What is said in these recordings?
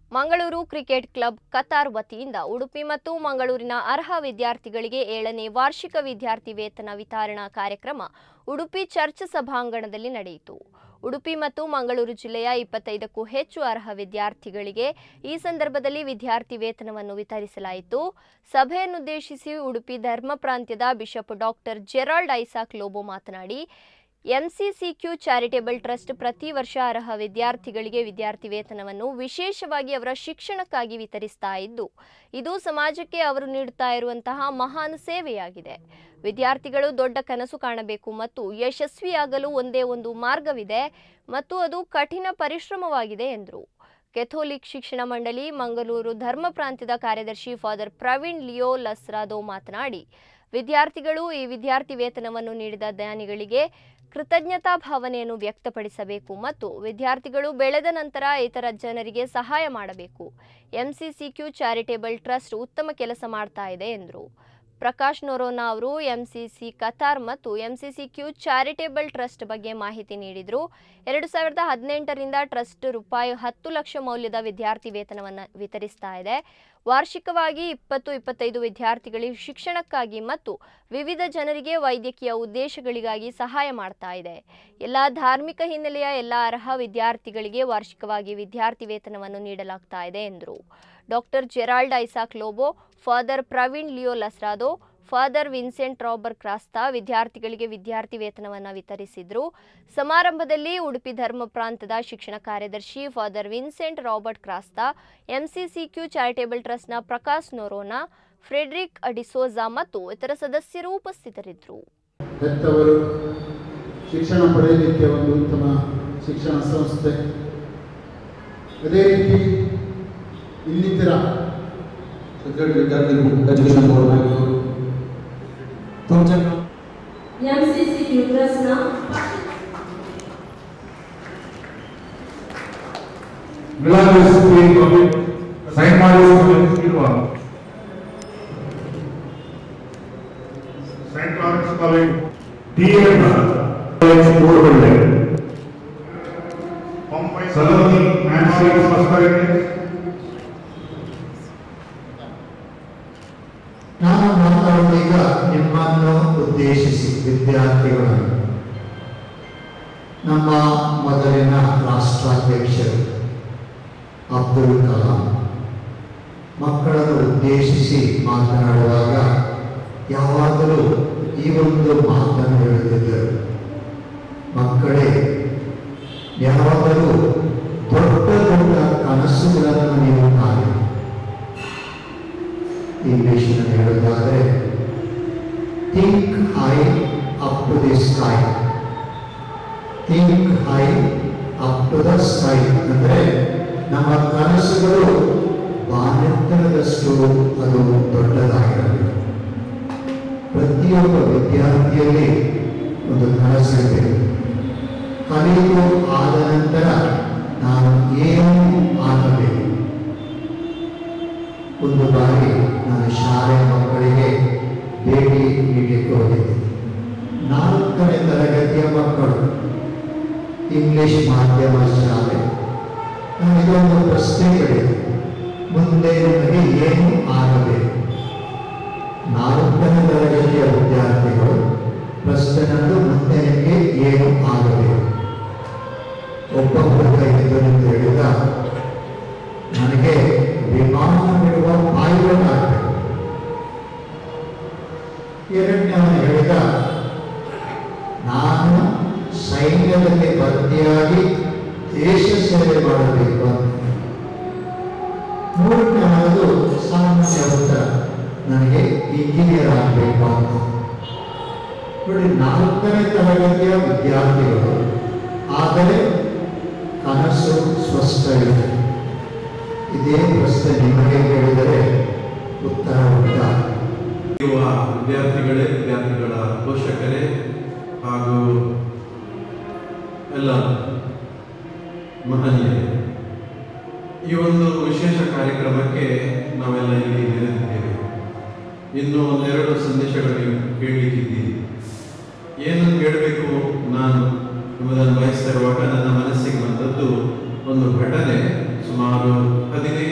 Mangaluru cricket club Qatar ವತಿಯಿಂದ ಉಡುಪಿ ಮತ್ತು ಮಂಗಳೂರಿನ ಅರ್ಹ ವಿದ್ಯಾರ್ಥಿಗಳಿಗೆ ಏಳನೇ ವಾರ್ಷಿಕ ವಿದ್ಯಾರ್ಥಿ ವೇತನ ವಿತರಣಾ ಕಾರ್ಯಕ್ರಮ ಉಡುಪಿ ಚರ್ಚ್ ಸಭಾಂಗಣದಲ್ಲಿ ನಡೆಯಿತು ಉಡುಪಿ ಮತ್ತು ಮಂಗಳೂರು ಜಿಲ್ಲೆಯ ಇಪ್ಪತ್ತೈದಕ್ಕೂ ಹೆಚ್ಚು ಅರ್ಹ ವಿದ್ಯಾರ್ಥಿಗಳಿಗೆ ಈ ಸಂದರ್ಭದಲ್ಲಿ ವಿದ್ಯಾರ್ಥಿ ವೇತನವನ್ನು ವಿತರಿಸಲಾಯಿತು ಸಭೆಯನ್ನುದ್ದೇಶಿಸಿ ಉಡುಪಿ ಧರ್ಮ ಪ್ರಾಂತ್ಯದ ಬಿಷಪ್ ಡಾಕ್ಟರ್ ಜೆರಾಲ್ಡ್ ಐಸಾಕ್ ಲೋಬೋ ಮಾತನಾಡಿ ಎಂಸಿಸಿಕ್ಯೂ ಚಾರಿಟೇಬಲ್ ಟ್ರಸ್ಟ್ ಪ್ರತಿ ವರ್ಷ ಅರ್ಹ ವಿದ್ಯಾರ್ಥಿಗಳಿಗೆ ವಿದ್ಯಾರ್ಥಿ ವೇತನವನ್ನು ವಿಶೇಷವಾಗಿ ಅವರ ಶಿಕ್ಷಣಕ್ಕಾಗಿ ವಿತರಿಸ್ತಾ ಇದ್ದು ಇದು ಸಮಾಜಕ್ಕೆ ಅವರು ನೀಡುತ್ತಾ ಇರುವಂತಹ ಮಹಾನ್ ಸೇವೆಯಾಗಿದೆ ವಿದ್ಯಾರ್ಥಿಗಳು ದೊಡ್ಡ ಕನಸು ಕಾಣಬೇಕು ಮತ್ತು ಯಶಸ್ವಿಯಾಗಲು ಒಂದೇ ಒಂದು ಮಾರ್ಗವಿದೆ ಮತ್ತು ಅದು ಕಠಿಣ ಪರಿಶ್ರಮವಾಗಿದೆ ಎಂದರು ಕೆಥೋಲಿಕ್ ಶಿಕ್ಷಣ ಮಂಡಳಿ ಮಂಗಳೂರು ಧರ್ಮ ಪ್ರಾಂತ್ಯದ ಕಾರ್ಯದರ್ಶಿ ಫಾದರ್ ಪ್ರವೀಣ್ ಲಿಯೋ ಲಸ್ರಾದೋ ಮಾತನಾಡಿ ವಿದ್ಯಾರ್ಥಿಗಳು ಈ ವಿದ್ಯಾರ್ಥಿ ವೇತನವನ್ನು ನೀಡಿದ ದಾನಿಗಳಿಗೆ ಕೃತಜ್ಞತಾ ಭಾವನೆಯನ್ನು ವ್ಯಕ್ತಪಡಿಸಬೇಕು ಮತ್ತು ವಿದ್ಯಾರ್ಥಿಗಳು ಬೆಳೆದ ನಂತರ ಇತರ ಜನರಿಗೆ ಸಹಾಯ ಮಾಡಬೇಕು ಎಂಸಿಸಿಕ್ಯೂ ಚಾರಿಟೇಬಲ್ ಟ್ರಸ್ಟ್ ಉತ್ತಮ ಕೆಲಸ ಮಾಡ್ತಾ ಇದೆ ಎಂದರು ಪ್ರಕಾಶ್ ನೊರೋನಾ ಅವರು ಎಂಸಿಸಿ ಕತಾರ್ ಮತ್ತು ಎಂಸಿಸಿ ಕ್ಯೂ ಚಾರಿಟೇಬಲ್ ಟ್ರಸ್ಟ್ ಬಗ್ಗೆ ಮಾಹಿತಿ ನೀಡಿದರು ಎರಡು ಸಾವಿರದ ಹದಿನೆಂಟರಿಂದ ಟ್ರಸ್ಟ್ ರೂಪಾಯಿ ಹತ್ತು ಲಕ್ಷ ಮೌಲ್ಯದ ವಿದ್ಯಾರ್ಥಿ ವೇತನವನ್ನು ವಿತರಿಸ್ತಾ ಇದೆ ವಾರ್ಷಿಕವಾಗಿ ಇಪ್ಪತ್ತು ಇಪ್ಪತ್ತೈದು ವಿದ್ಯಾರ್ಥಿಗಳಿಗೆ ಶಿಕ್ಷಣಕ್ಕಾಗಿ ಮತ್ತು ವಿವಿಧ ಜನರಿಗೆ ವೈದ್ಯಕೀಯ ಉದ್ದೇಶಗಳಿಗಾಗಿ ಸಹಾಯ ಮಾಡ್ತಾ ಇದೆ ಎಲ್ಲ ಧಾರ್ಮಿಕ ಹಿನ್ನೆಲೆಯ ಎಲ್ಲ ಅರ್ಹ ವಿದ್ಯಾರ್ಥಿಗಳಿಗೆ ವಾರ್ಷಿಕವಾಗಿ ವಿದ್ಯಾರ್ಥಿ ವೇತನವನ್ನು ನೀಡಲಾಗ್ತಾ ಇದೆ ಎಂದರು doctor Gerald Isaac Lobo father Praveen Leo Lasrado father Vincent Robert Crasta ವಿದ್ಯಾರ್ಥಿಗಳಿಗೆ ವಿದ್ಯಾರ್ಥಿ ವೇತನವನ್ನು ವಿತರಿಸಿದರು ಸಮಾರಂಭದಲ್ಲಿ ಉಡುಪಿ ಧರ್ಮ ಪ್ರಾಂತದ ಶಿಕ್ಷಣ ಕಾರ್ಯದರ್ಶಿ father Vincent Robert Crasta MCCQ charitable ಟ್ರಸ್ಟ್ನ ಪ್ರಕಾಶ್ ನೊರೋನಾ ಫ್ರೆಡ್ರಿಕ್ ಅಡಿಸೋಜಾ ಮತ್ತು ಇತರ ಸದಸ್ಯರು ಉಪಸ್ಥಿತರಿದ್ದರು ಹೆತ್ತವರು ಶಿಕ್ಷಣ ಪಡೆಯಲಿಕ್ಕೆ ಒಂದು ಉತ್ತಮ ಶಿಕ್ಷಣ ಸಂಸ್ಥೆ ಅದೇ ರೀತಿ ಇನ್ನಿತರ सगळे विद्यार्थी एज्युकेशन बोर्ड नागपूर तुमच्या एमसीसी ट्रस्टना Milan School Public, Saint Mary's Public School, Saint Lawrence College, DN College Boardwalde, Saloni and Sales Prosperity, ನಾನು ಮಾತಾಡುವಾಗ ನಿಮ್ಮನ್ನು ಉದ್ದೇಶಿಸಿ ವಿದ್ಯಾರ್ಥಿಗಳನ್ನು ನಮ್ಮ ಮೊದಲಿನ ರಾಷ್ಟ್ರಾಧ್ಯಕ್ಷರು ಅಬ್ದುಲ್ ಕಲಾಂ ಮಕ್ಕಳನ್ನು ಉದ್ದೇಶಿಸಿ ಮಾತನಾಡುವಾಗ ಯಾವಾಗಲೂ ಈ ಒಂದು ಮಾತನ್ನು ಹೇಳುತ್ತಿದ್ದರು ಮಕ್ಕಳೇ ಯಾವಾಗಲೂ ದೊಡ್ಡ ದೊಡ್ಡ ಕನಸುಗಳನ್ನು ನೀವು ಕಾಣಿ ಇಂಗ್ಲಿಷ್ನಲ್ಲಿ ಹೇಳುವುದಾದರೆ think high up to the sky think high up to the sky ಅಂದರೆ ನಮ್ಮ ಕನಸುಗಳು ಬಾನೆತ್ತರದಷ್ಟು ಅದು ದೊಡ್ಡದಾಗಿರಬೇಕು ಪ್ರತಿಯೊಬ್ಬ ವಿದ್ಯಾರ್ಥಿಯಲ್ಲಿ ಒಂದು ಕನಸಿದೆ ಕಲಿತು ಆದ ನಂತರ ನಾನು ಏನು ಆಗಬೇಕು ಒಂದು ಬಾರಿ ನಾನು ಶಾಲೆ ಮಕ್ಕಳಿಗೆ ಭೇಟಿ ನೀಡಲಿಕ್ಕೆ ಹೋಗಿದ್ದೆ ನಾಲ್ಕನೇ ತರಗತಿಯ ಮಕ್ಕಳು ಇಂಗ್ಲಿಷ್ ಮಾಧ್ಯಮ ಶಾಲೆ ನನಗೊಂದು ಪ್ರಶ್ನೆ ಕೇಳಿದೆ ಮುಂದೆ ನಿಮಗೆ ಏನು ಆಗಬೇಕು ನಾಲ್ಕನೇ ತರಗತಿಯ ವಿದ್ಯಾರ್ಥಿಗಳು ಪ್ರಶ್ನೆನಂದು ಮುಂದೆ ನಿಮಗೆ ಏನು ಆಗಬೇಕು ಒಬ್ಬ ಹುಡುಗ ಎದ್ದು ನಿಂತು ಹೇಳಿದ ನನಗೆ ವಿಮಾನ ಬಿಡುವ ಪೈಲಟ್ ಆಗಬೇಕು ಎರಡನೇವನು ಹೇಳಿದ ನಾನು ಸೈನ್ಯದಲ್ಲಿ ಭರ್ತಿಯಾಗಿ ದೇಶ ಸೇವೆ ಮಾಡಬೇಕು ಅಂತ ಮೂರನೇವನದು ಸಾಮಾನ್ಯ ಉತ್ತರ ನನಗೆ ಇಂಜಿನಿಯರ್ ಆಗಬೇಕು ಅಂತ ನೋಡಿ ನಾಲ್ಕನೇ ತರಗತಿಯ ವಿದ್ಯಾರ್ಥಿಗಳು ಆದರೆ ಕನಸು ಸ್ಪಷ್ಟ ಇದೆ ಇದೇ ಪ್ರಶ್ನೆ ನಿಮಗೆ ಕೇಳಿದರೆ ಉತ್ತರ ಉಂಟಾ ಇರುವ ವಿದ್ಯಾರ್ಥಿಗಳೇ ವಿದ್ಯಾರ್ಥಿಗಳ ಪೋಷಕರೇ ಹಾಗೂ ಎಲ್ಲ ಮಹನೀಯರೇ ಈ ಒಂದು ವಿಶೇಷ ಕಾರ್ಯಕ್ರಮಕ್ಕೆ ನಾವೆಲ್ಲ ಇಲ್ಲಿ ನೆರೆದಿದ್ದೇವೆ ಇನ್ನು ಒಂದೆರಡು ಸಂದೇಶಗಳು ನೀವು ಕೇಳಲಿಕ್ಕಿದ್ದೀರಿ ಏನು ಕೇಳಬೇಕು ನಾನು ಎಂಬುದನ್ನು ಬಯಸ್ತಾ ಇರುವಾಗ ನನ್ನ ಮನಸ್ಸಿಗೆ ಬಂದದ್ದು ಒಂದು ಘಟನೆ ಸುಮಾರು ಹದಿನೈದು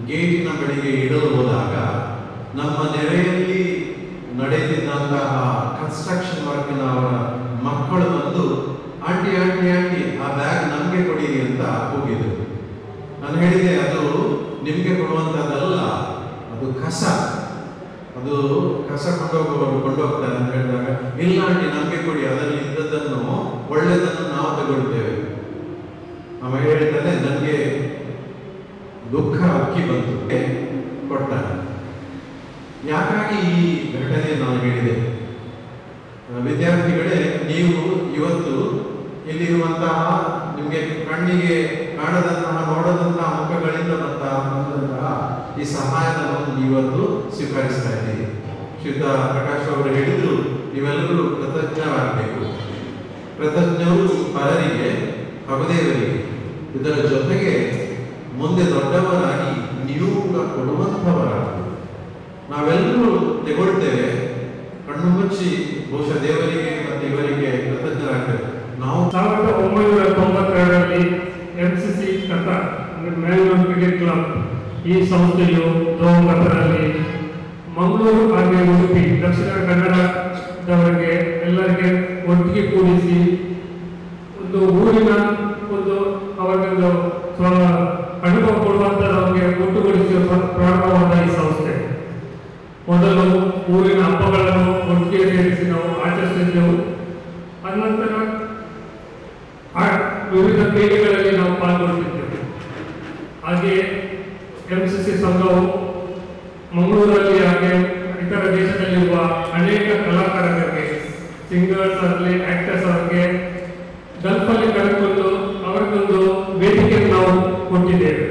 ಗೇಟಿನ ಬಳಿಗೆ ಇಡಲು ಹೋದಾಗ ನಮ್ಮ ನೆರೆಯಲ್ಲಿ ನಡೆದಿದ್ದಂತಹ ಕನ್ಸ್ಟ್ರಕ್ಷನ್ ವರ್ಕ್ನ ಅವರ ಮಕ್ಕಳು ಬಂದು ಆಂಟಿ ಆಂಟಿ ಆಂಟಿ ಆ ಬ್ಯಾಗ್ ನಮಗೆ ಕೊಡಿರಿ ಅಂತ ಹೋಗಿದ್ರು ನಾನು ಹೇಳಿದೆ ಅದು ನಿಮಗೆ ಕೊಡುವಂಥದ್ದಲ್ಲ ಅದು ಕಸ ಅದು ಕಸ ಕೊಂಡೋಗುವವರು ಕೊಂಡೋಗ್ತಾರೆ ಅಂತ ಹೇಳಿದಾಗ ಇಲ್ಲ ಆಂಟಿ ನಮಗೆ ಕೊಡಿ ಅದರಲ್ಲಿ ಇದ್ದದ್ದನ್ನು ಒಳ್ಳೆಯದನ್ನು ನಾವು ತಗೊಳ್ತೇವೆ ಅವ ಹೇಳ್ತಾನೆ ನನಗೆ ದುಃಖ ಅಕ್ಕಿ ಬಂತು ಕೊಟ್ಟ ಯಾಕಾಗಿ ಈ ಘಟನೆ ನಾನು ಹೇಳಿದೆ ವಿದ್ಯಾರ್ಥಿಗಳೇ ನೀವು ಇವತ್ತು ಇಲ್ಲಿರುವಂತಹ ನಿಮಗೆ ಕಣ್ಣಿಗೆ ಕಾಣದಂತಹ ನೋಡದಂತಹ ಮುಖಗಳಿಂದ ಬಂತಹ ಬಂದಂತಹ ಈ ಸಹಾಯಧನವನ್ನು ನೀವತ್ತು ಸ್ವೀಕರಿಸ್ತಾ ಇದ್ದೀರಿ ಶ್ರೀಯುತ ಪ್ರಕಾಶ್ ಅವರು ಹೇಳಿದ್ರು ನೀವೆಲ್ಲರೂ ಕೃತಜ್ಞರಾಗಬೇಕು ಕೃತಜ್ಞರು ಪರರಿಗೆ ಭಗದೇವರಿಗೆ ಇದರ ಜೊತೆಗೆ ಮುಂದೆ ದೊಡ್ಡವರಾಗಿ ನೀವು ಕೂಡ ಕೊಡುವಂಥವರಾಗಬೇಕು ನಾವೆಲ್ಲರೂ ತಗೊಳ್ತೇವೆ ಕಣ್ಣು ಮುಚ್ಚಿ ಬಹುಶಃ ದೇವರಿಗೆ ಮತ್ತು ಇವರಿಗೆ ಕೃತಜ್ಞರಾಗ್ತೇವೆ ನಾವು ಸಾವಿರದ ಒಂಬೈನೂರ ತೊಂಬತ್ತೆರಡರಲ್ಲಿ ಎಂ ಸಿ ಸಿ ಕಥ ಅಂದರೆ ಮ್ಯಾಂಗ್ಳೂರ್ ಕ್ರಿಕೆಟ್ ಕ್ಲಬ್ ಈ ಸಂಸ್ಥೆಯು ರೋಮಕಥರಲ್ಲಿ ಮಂಗಳೂರು ಹಾಗೆ ಉಡುಪಿ ದಕ್ಷಿಣ ಕನ್ನಡದವರಿಗೆ ಎಲ್ಲರಿಗೆ ಒಟ್ಟಿಗೆ ಕೂಡಿಸಿ ಒಂದು ಊರಿನ ಒಂದು ಅವರಿಗೊಂದು ಸ್ವ ಅನುಭವ ಕೊಡುವಂಥದ್ದವರಿಗೆ ಒಟ್ಟುಗೂಡಿಸಿ ಪ್ರ- ಪ್ರಾರಂಭವಾದ ಈ ಸಂಸ್ಥೆ ಮೊದಲು ಊರಿನ ಹಬ್ಬಗಳನ್ನು ಒಟ್ಟಿಗೆ ಸೇರಿಸಿ ನಾವು ಆಚರಿಸಿದ್ದೆವು ಅನಂತರ ಆ ವಿವಿಧ ಕ್ರೀಡೆಗಳಲ್ಲಿ ನಾವು ಪಾಲ್ಗೊಳ್ತಿದ್ದೆವು ಹಾಗೆ ಎಂ ಸಿ ಸಿ ಸಂಘವು ಮಂಗಳೂರಲ್ಲಿ ಹಾಗೆ ಇತರ ದೇಶದಲ್ಲಿರುವ ಅನೇಕ ಕಲಾಕಾರರಿಗೆ ಸಿಂಗರ್ಸ್ ಆಗಲಿ ಆಕ್ಟರ್ಸ್ ಅವರಿಗೆ ಗಲ್ಫಲ್ಲಿ ಕರೆದುಕೊಂಡು ಅವರಿಗೊಂದು ವೇದಿಕೆಯನ್ನು ನಾವು ಕೊಟ್ಟಿದ್ದೇವೆ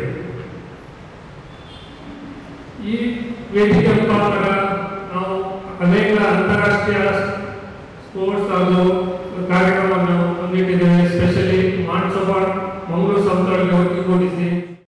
ಈ ವೇದಿಕೆ ಮುಖಾಂತರ ನಾವು ಅನೇಕ ಅಂತಾರಾಷ್ಟ್ರೀಯ ಸ್ಪೋರ್ಟ್ಸ್ ಹಾಗೂ ಕಾರ್ಯಕ್ರಮವನ್ನು ಹೊಂದಿಟ್ಟಿದ್ದೇವೆ ಸ್ಪೆಷಲಿ ಮಾನ್ಸಭಾ ಮಂಗಳೂರು ಸಂಸ್ಥೆಗಳಿಗೆ ಒಟ್ಟುಗೂಡಿಸಿ